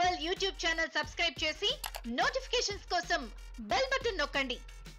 world YouTube channel subscribe చేసి notifications కోసం bell button నొక్కండి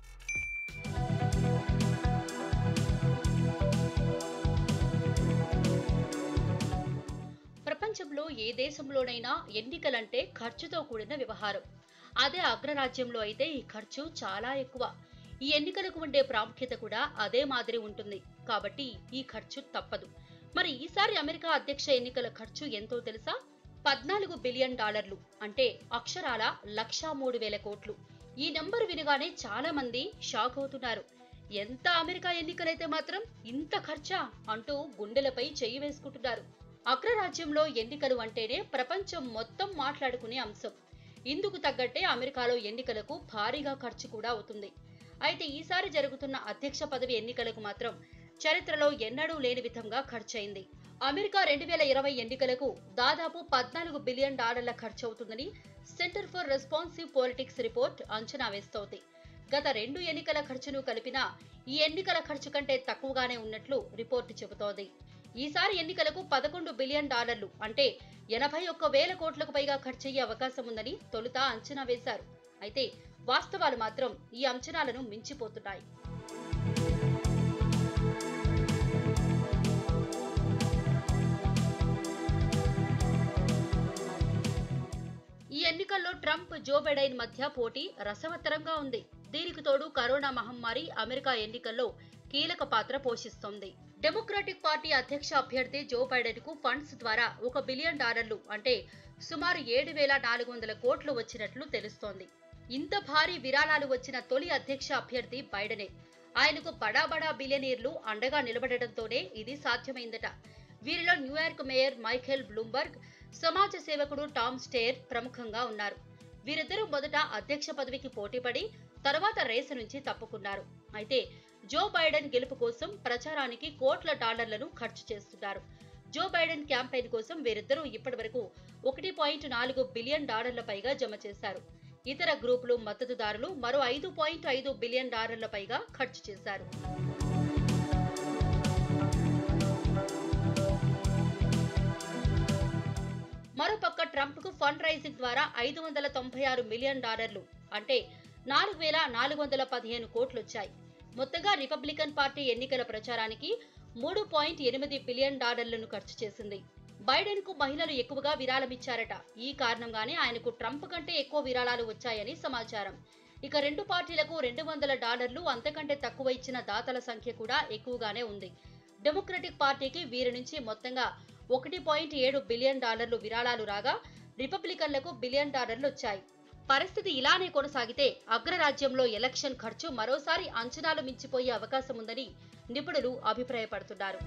ప్రపంచంలో ఏ దేశంలోనైనా ఎన్నికలంటే ఖర్చుతో కూడిన వ్యవహారం అదే అగ్రరాజ్యంలో అయితే ఈ ఖర్చు చాలా ఎక్కువ ఈ ఎన్నికలకు ఉండే ప్రాముఖ్యత కూడా అదే మాదిరి ఉంటుంది కాబట్టి ఈ ఖర్చు తప్పదు మరి ఈసారి అమెరికా అధ్యక్ష ఎన్నికల ఖర్చు ఎంతో తెలుసా పద్నాలుగు బిలియన్ డాలర్లు అంటే అక్షరాల లక్షా మూడు వేల కోట్లు ఈ నెంబర్ వినగానే చాలా మంది షాక్ అవుతున్నారు ఎంత అమెరికా ఎన్నికలైతే మాత్రం ఇంత ఖర్చా అంటూ గుండెలపై చెయ్యి వేసుకుంటున్నారు అగ్రరాజ్యంలో ఎన్నికలు అంటేనే ప్రపంచం మొత్తం మాట్లాడుకునే అంశం ఇందుకు తగ్గట్టే అమెరికాలో ఎన్నికలకు భారీగా ఖర్చు కూడా అవుతుంది అయితే ఈసారి జరుగుతున్న అధ్యక్ష పదవి ఎన్నికలకు మాత్రం చరిత్రలో ఎన్నడూ లేని విధంగా ఖర్చయింది అమెరికా రెండు వేల ఇరవై ఎన్నికలకు దాదాపు పద్నాలుగు బిలియన్ డాలర్ల ఖర్చు అవుతుందని center for responsive politics report అంచనా వేస్తోంది గత రెండు ఎన్నికల ఖర్చును కలిపినా ఈ ఎన్నికల ఖర్చు కంటే తక్కువగానే ఉన్నట్లు రిపోర్టు చెబుతోంది ఈసారి ఎన్నికలకు పదకొండు బిలియన్ డాలర్లు అంటే ఎనభై ఒక్క వేల కోట్లకు పైగా ఖర్చయ్యే అవకాశం ఉందని తొలుత అంచనా వేశారు అయితే వాస్తవాలు మాత్రం ఈ అంచనాలను మించిపోతున్నాయి ఈ ఎన్నికల్లో ట్రంప్ జో బైడెన్ మధ్య పోటీ రసవత్తరంగా ఉంది దీనికి తోడు కరోనా మహమ్మారి అమెరికా ఎన్నికల్లో కీలక పాత్ర పోషిస్తోంది డెమోక్రాటిక్ పార్టీ అధ్యక్ష అభ్యర్థి జో బైడెన్ కు ఫండ్స్ ద్వారా ఒక బిలియన్ డాలర్లు అంటే సుమారు ఏడు వేల నాలుగు వందల కోట్లు వచ్చినట్లు తెలుస్తోంది ఇంత భారీ విరాళాలు వచ్చిన తొలి అధ్యక్ష అభ్యర్థి బైడెనే ఆయనకు బడా బడా బిలియనీర్లు అండగా నిలబడటంతోనే ఇది సాధ్యమైందట వీరిలో న్యూయార్క్ మేయర్ మైఖేల్ బ్లూంబర్గ్ సమాజ సేవకుడు టామ్ స్టేర్ ప్రముఖంగా ఉన్నారు వీరిద్దరూ మొదట అధ్యక్ష పదవికి పోటీపడి తర్వాత రేసు నుంచి తప్పుకున్నారు అయితే జో బైడెన్ గెలుపు కోసం ప్రచారానికి కోట్ల డాలర్లను ఖర్చు చేస్తున్నారు జో బైడెన్ క్యాంపెయిన్ కోసం వీరిద్దరూ ఇప్పటివరకు ఒకటి పాయింట్ నాలుగు బిలియన్ డాలర్ల పైగా జమ చేశారు ఇతర గ్రూపులు మద్దతుదారులు మరో ఐదు పాయింట్ ఐదు బిలియన్ డాలర్ల పైగా ఖర్చు చేశారు మరోపక్క ట్రంప్ కు ఫండ్ రైజింగ్ ద్వారా ఐదు వందల తొంభై ఆరు మిలియన్ డాలర్లు అంటే నాలుగు వేల నాలుగు వందల పదిహేను కోట్లొచ్చాయి మొత్తంగా రిపబ్లికన్ పార్టీ ఎన్నికల ప్రచారానికి మూడు పాయింట్ ఎనిమిది బిలియన్ డాలర్లను ఖర్చు చేసింది బైడెన్ కు మహిళలు ఎక్కువగా విరాళమిచ్చారట ఈ కారణంగానే ఆయనకు ట్రంప్ కంటే ఎక్కువ విరాళాలు వచ్చాయని సమాచారం ఇక రెండు పార్టీలకు రెండు వందల డాలర్లు అంతకంటే తక్కువ ఇచ్చిన దాతల సంఖ్య కూడా ఎక్కువగానే ఉంది డెమోక్రటిక్ పార్టీకి వీరి నుంచి మొత్తంగా ఒకటి పాయింట్ ఏడు బిలియన్ డాలర్లు విరాళాలు రాగా రిపబ్లికన్లకు బిలియన్ డాలర్లు వచ్చాయి పరిస్థితి ఇలానే కొనసాగితే అగ్రరాజ్యంలో ఎలక్షన్ ఖర్చు మరోసారి అంచనాలు మించిపోయే అవకాశం ఉందని నిపుణులు అభిప్రాయపడుతున్నారు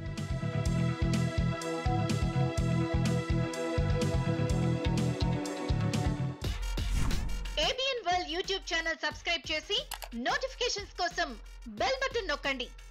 ABN world YouTube channel subscribe చేసి నోటిఫికేషన్స్ కోసం బెల్ బటన్ నొక్కండి